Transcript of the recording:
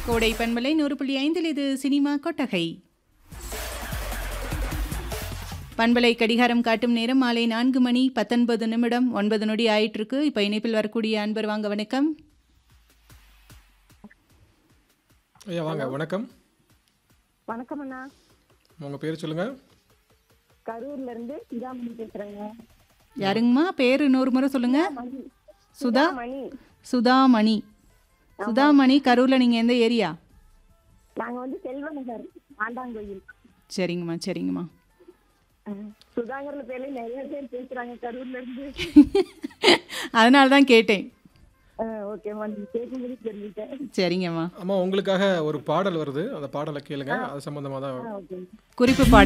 கோடை பண்பலை நூறு புள்ளி ஐந்தில் இது சினிமா கொட்டகை பண்பலை கடிகாரம் காட்டும் நேரம் மாலை நான்கு மணி பத்தொன்பது நிமிடம் ஒன்பது நொடி ஆயிட்டிருக்கு இப்போ இணைப்பில் வரக்கூடிய அன்பர் வாங்க வணக்கம் ஐயா வாங்க வணக்கம் வணக்கம் அண்ணா உங்கள் பேர் சொல்லுங்கள் கரூர்ல இருந்து சிதாமணி பேசுறேங்க யாருங்கம்மா பேர் இன்னொரு முறை சொல்லுங்க மணி சுதா மணி சுதாமணி சுதாமணி கரூரில் நீங்கள் எந்த ஏரியா நாங்க வந்து செல்வ நகர் ஆண்டாங்கோயில் சரிங்கம்மா சரிங்கம்மா சுதாகர்ல பேர்ல நிறைய பேர் பேசுறாங்க கரூர்ல இருந்து அதனால தான் கேட்டேன் ஓகேம்மா நீங்க பேசும்போது தெரிஞ்சுட்டேன் சரிங்கம்மா அம்மா உங்களுக்காக ஒரு பாடல் வருது அந்த பாடலை கேளுங்க அது சம்மந்தமாக தான் ஓகே குறிப்பு பாடல்